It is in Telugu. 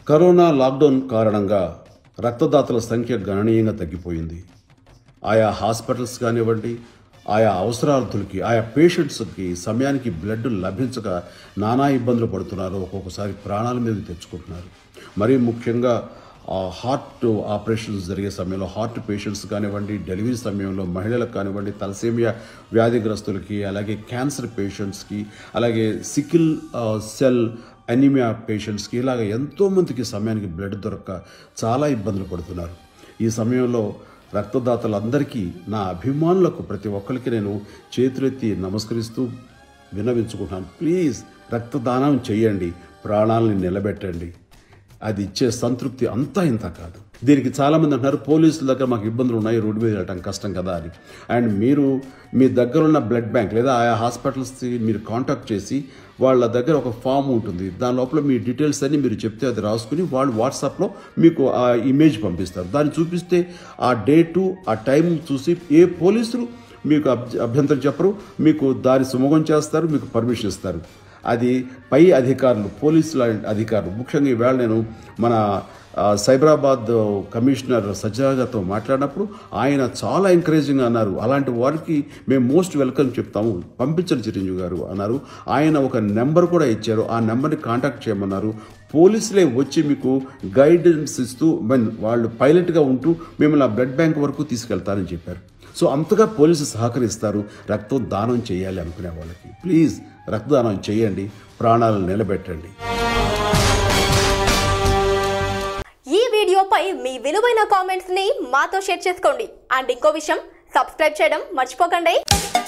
కరోనా లాక్డౌన్ కారణంగా రక్తదాతల సంఖ్య గణనీయంగా తగ్గిపోయింది ఆయా హాస్పిటల్స్ కానివ్వండి ఆయా అవసరార్థులకి ఆయా పేషెంట్స్కి సమయానికి బ్లడ్ లభించక నానా ఇబ్బందులు పడుతున్నారు ఒక్కొక్కసారి ప్రాణాల మీద తెచ్చుకుంటున్నారు మరీ ముఖ్యంగా ఆ హార్ట్ ఆపరేషన్స్ జరిగే సమయంలో హార్ట్ పేషెంట్స్ కానివ్వండి డెలివరీ సమయంలో మహిళలకు కానివ్వండి తలసేమియా వ్యాధిగ్రస్తులకి అలాగే క్యాన్సర్ పేషెంట్స్కి అలాగే సికిల్ ఆ, సెల్ అనిమియా పేషెంట్స్కి ఇలాగ ఎంతోమందికి సమయానికి బ్లడ్ దొరక్క చాలా ఇబ్బందులు పడుతున్నారు ఈ సమయంలో రక్తదాతలందరికీ నా అభిమానులకు ప్రతి ఒక్కరికి నేను చేతులెత్తి నమస్కరిస్తూ విన్నవించుకుంటున్నాను ప్లీజ్ రక్తదానం చేయండి ప్రాణాలని నిలబెట్టండి అది ఇచ్చే సంతృప్తి అంతా ఇంత కాదు దీనికి చాలామంది అంటున్నారు పోలీసుల దగ్గర మాకు ఇబ్బందులు ఉన్నాయి రోడ్డు మీద వెళ్ళటం కష్టం కదా అని అండ్ మీరు మీ దగ్గర ఉన్న బ్లడ్ బ్యాంక్ లేదా ఆయా హాస్పిటల్స్కి మీరు కాంటాక్ట్ చేసి వాళ్ళ దగ్గర ఒక ఫామ్ ఉంటుంది దాని లోపల మీ డీటెయిల్స్ అన్ని మీరు చెప్తే అది రాసుకుని వాళ్ళు వాట్సాప్లో మీకు ఆ ఇమేజ్ పంపిస్తారు దాన్ని చూపిస్తే ఆ డేటు ఆ టైం చూసి ఏ పోలీసులు మీకు అభ్- అభ్యంతరం చెప్పరు మీకు దారి సుమగం చేస్తారు మీకు పర్మిషన్ ఇస్తారు అది పై అధికారులు పోలీసుల అధికారులు ముఖ్యంగా ఈవేళ నేను మన ఆ, సైబరాబాద్ కమిషనర్ సజ్జాగాతో మాట్లాడినప్పుడు ఆయన చాలా ఎంకరేజింగ్ అన్నారు అలాంటి వారికి మేము మోస్ట్ వెల్కమ్ చెప్తాము పంపించండి చిరంజీవి గారు అన్నారు ఆయన ఒక నెంబర్ కూడా ఇచ్చారు ఆ నెంబర్ని కాంటాక్ట్ చేయమన్నారు పోలీసులే వచ్చి మీకు గైడెన్స్ ఇస్తూ మీన్ వాళ్ళు పైలట్గా ఉంటూ మిమ్మల్ని ఆ బ్లడ్ బ్యాంక్ వరకు తీసుకెళ్తారని చెప్పారు సో అంతగా పోలీసు సహకరిస్తారు రక్తం దానం చేయాలి అనుకునే వాళ్ళకి ప్లీజ్ రక్తదానం చేయండి ప్రాణాలను నిలబెట్టండి ఈ వీడియోపై మీ విలువైన కామెంట్స్ ని మాతో షేర్ చేసుకోండి అండ్ ఇంకో విషయం సబ్స్క్రైబ్ చేయడం మర్చిపోకండి